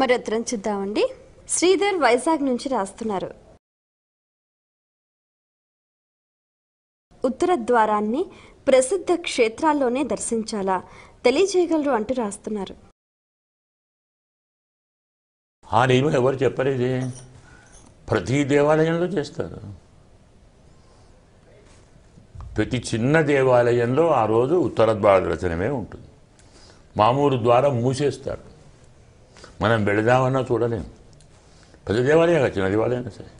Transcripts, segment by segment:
మరి ఉత్తరం చూద్దామండి శ్రీధర్ వైజాగ్ నుంచి రాస్తున్నారు ఉత్తర ద్వారాన్ని ప్రసిద్ధ క్షేత్రాల్లోనే దర్శించాలా తెలియజేయగలరు అంటూ రాస్తున్నారు ఆ నియమం ఎవరు చెప్పలేదు ప్రతి దేవాలయంలో చేస్తారు ప్రతి చిన్న దేవాలయంలో ఆ రోజు ఉత్తర ద్వార దర్శనమే ఉంటుంది మామూలు ద్వారం మూసేస్తారు మనం వెళదామన్నా చూడలేం పెద్ద దేవాలయం కాదు, చిన్న దేవాలయం సరే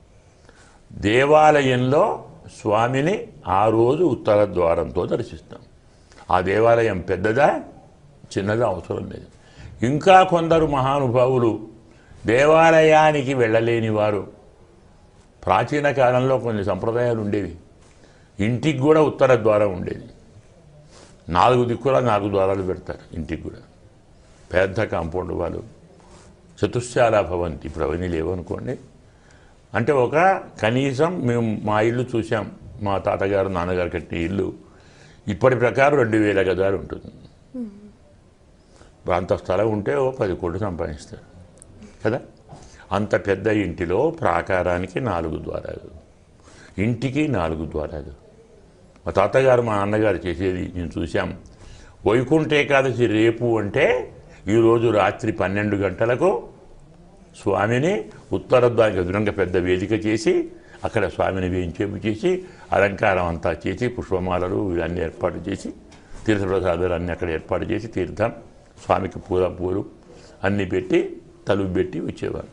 దేవాలయంలో స్వామిని ఆ రోజు ఉత్తర ద్వారంతో దర్శిస్తాం ఆ దేవాలయం పెద్దదా చిన్నదా అవసరం లేదు ఇంకా కొందరు మహానుభావులు దేవాలయానికి వెళ్ళలేని వారు ప్రాచీన కాలంలో కొన్ని సంప్రదాయాలు ఉండేవి ఇంటికి కూడా ఉత్తర ద్వారం ఉండేది నాలుగు దిక్కుల నాలుగు ద్వారాలు పెడతారు ఇంటికి కూడా పెద్ద కాంపౌండ్ వాళ్ళు చతుశ్శాల భవంతి ఇప్పుడు అవన్నీ లేవనుకోండి అంటే ఒక కనీసం మేము మా ఇల్లు చూసాం మా తాతగారు నాన్నగారు కట్టిన ఇల్లు ఇప్పటి ప్రకారం రెండు వేల గదాలు ఉంటుంది ఇప్పుడు అంత స్థలం ఉంటే ఓ పది కోట్లు సంపాదిస్తారు కదా అంత పెద్ద ఇంటిలో ప్రాకారానికి నాలుగు ద్వారాలు ఇంటికి నాలుగు ద్వారాలు మా తాతగారు మా నాన్నగారు చేసేది నేను చూశాం వైకుంఠ ఏకాదశి రేపు అంటే ఈరోజు రాత్రి పన్నెండు గంటలకు స్వామిని ఉత్తర ద్వారం ఎదురంగా పెద్ద వేదిక చేసి అక్కడ స్వామిని వేయించేపు చేసి అలంకారం అంతా చేసి పుష్పమాలలు ఇవన్నీ ఏర్పాటు చేసి తీర్థప్రసాదాలు అన్నీ అక్కడ ఏర్పాటు చేసి తీర్థం స్వామికి పూల పూలు అన్నీ పెట్టి తలుపు పెట్టి వచ్చేవారు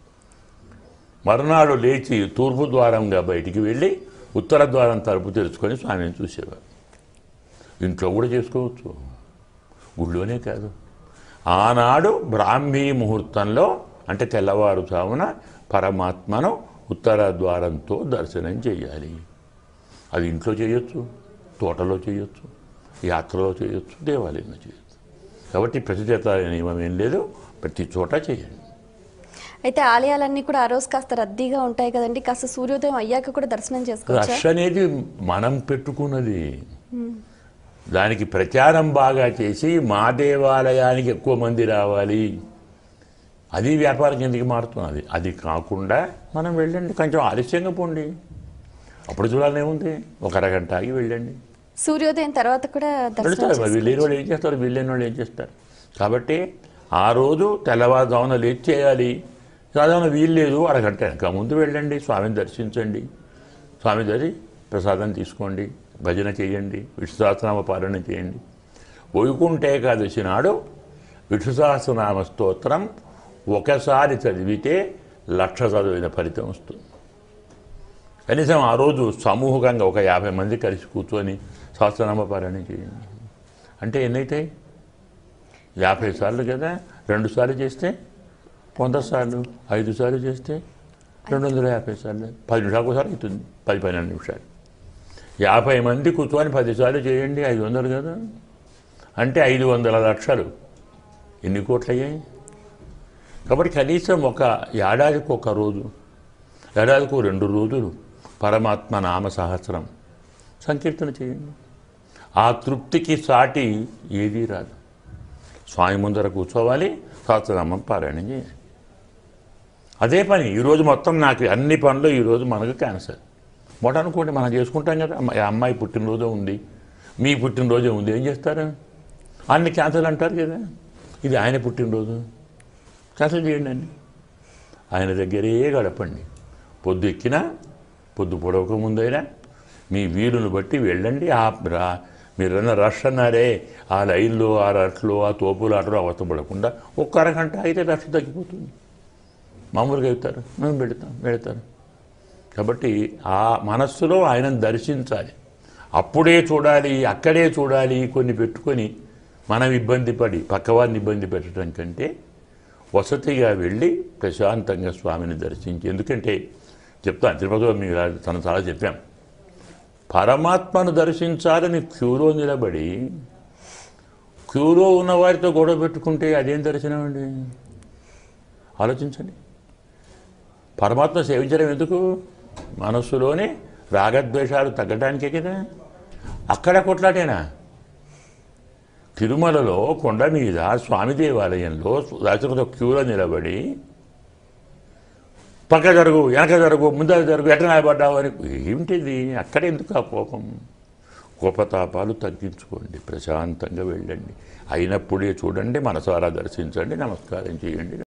మరునాడు లేచి తూర్పు ద్వారంగా బయటికి వెళ్ళి ఉత్తర ద్వారం తలుపు తెరుచుకొని స్వామిని చూసేవారు ఇంట్లో కూడా చేసుకోవచ్చు గుళ్ళోనే కాదు ఆనాడు బ్రాహ్మీ ముహూర్తంలో అంటే తెల్లవారుజామున పరమాత్మను ఉత్తర ద్వారంతో దర్శనం చేయాలి అది ఇంట్లో చేయొచ్చు తోటలో చేయొచ్చు యాత్రలో చేయొచ్చు దేవాలయంలో చేయొచ్చు కాబట్టి ప్రతి చేత నియమం ఏం లేదు ప్రతి చోట చేయండి అయితే ఆలయాలన్నీ కూడా ఆ రోజు కాస్త రద్దీగా ఉంటాయి కదండి కాస్త సూర్యోదయం అయ్యాక కూడా దర్శనం చేసుకోవచ్చా రష్ అనేది మనం పెట్టుకున్నది దానికి ప్రచారం బాగా చేసి మా దేవాలయానికి ఎక్కువ మంది రావాలి అది వ్యాపారం కిందకి మారుతున్నది అది కాకుండా మనం వెళ్ళండి కొంచెం ఆలస్యంగా పోండి అప్పుడు చూడాలనే ఉంది ఒక అరగంట ఆగి వెళ్ళండి సూర్యోదయం తర్వాత కూడా దర్శనం వెళ్తారు మరి వీళ్ళేని వాళ్ళు ఏం చేస్తారు వీళ్ళేని వాళ్ళు ఏం చేస్తారు కాబట్టి ఆ రోజు తెల్లవారుజామున లేచి చేయాలి సాధారణ వీలు లేదు అరగంట వెనక ముందు వెళ్ళండి స్వామిని దర్శించండి స్వామి దరి ప్రసాదం తీసుకోండి భజన చేయండి విష్ణు సహస్రనామ పాలన చేయండి వైకుంఠ ఏకాదశి నాడు విష్ణు సహస్రనామ స్తోత్రం ఒకసారి చదివితే లక్ష చదివిన ఫలితం వస్తుంది కనీసం ఆ రోజు సమూహంగా ఒక యాభై మంది కలిసి కూర్చొని సహస్రనామ పారాయణ చేయండి అంటే ఎన్నైతాయి యాభై సార్లు కదా రెండు సార్లు చేస్తే వంద సార్లు ఐదు సార్లు చేస్తే రెండు వందల యాభై సార్లు పది నిమిషాలకు ఒకసారి అవుతుంది పది పన్నెండు నిమిషాలు యాభై మంది కూర్చొని పది సార్లు చేయండి ఐదు వందలు కదా అంటే ఐదు వందల లక్షలు ఎన్ని కోట్లు అయ్యాయి కాబట్టి కనీసం ఒక ఏడాదికి ఒక రోజు ఏడాదికి రెండు రోజులు పరమాత్మ నామ సహస్రం సంకీర్తన చేయండి ఆ తృప్తికి సాటి ఏదీ రాదు స్వామి ముందర కూర్చోవాలి సహస్రనామం పారాయణం చేయాలి అదే పని ఈరోజు మొత్తం నాకు అన్ని పనులు ఈరోజు మనకు క్యాన్సర్ మొట అనుకోండి మనం చేసుకుంటాం కదా అమ్మ- ఆ అమ్మాయి పుట్టినరోజు ఉంది మీ పుట్టినరోజు ఉంది ఏం చేస్తారు అన్ని క్యాన్సల్ అంటారు కదా ఇది ఆయన పుట్టినరోజు క్యాన్సల్ చేయండి అండి ఆయన దగ్గరే గడపండి పొద్దు ఎక్కినా పొద్దు పొడవక ముందైనా మీ వీలును బట్టి వెళ్ళండి ఆ రా మీరన్న రష్ అన్నారే ఆ లైన్లో ఆ రట్లో ఆ తోపులు ఆటలో అవస్థపడకుండా ఒక్క అరగంట అయితే రష్ తగ్గిపోతుంది మామూలుగా అవుతారు మేము పెడతాం పెడతారు కాబట్టి ఆ మనస్సులో ఆయనను దర్శించాలి అప్పుడే చూడాలి అక్కడే చూడాలి కొన్ని పెట్టుకొని మనం ఇబ్బంది పడి పక్కవారిని ఇబ్బంది పెట్టడం కంటే వసతిగా వెళ్ళి ప్రశాంతంగా స్వామిని దర్శించి ఎందుకంటే చెప్తాను తిరుపతిలో మీరు తను చాలా చెప్పాం పరమాత్మను దర్శించాలని క్యూలో నిలబడి క్యూలో ఉన్న వారితో గొడవ పెట్టుకుంటే అదేం దర్శనం అండి ఆలోచించండి పరమాత్మ సేవించడం ఎందుకు మనస్సులోనే రాగద్వేషాలు తగ్గడానికే కదా అక్కడ కొట్లాటేనా తిరుమలలో కొండ మీద స్వామి దేవాలయంలో దర్శకుడు క్యూలో నిలబడి పక్క జరుగు వెనక జరుగు ముందర జరుగు ఎట్లా నిలబడ్డావు అని ఏమిటిది అక్కడ ఎందుకు ఆ కోపం కోపతాపాలు తగ్గించుకోండి ప్రశాంతంగా వెళ్ళండి అయినప్పుడే చూడండి మనసారా దర్శించండి నమస్కారం చేయండి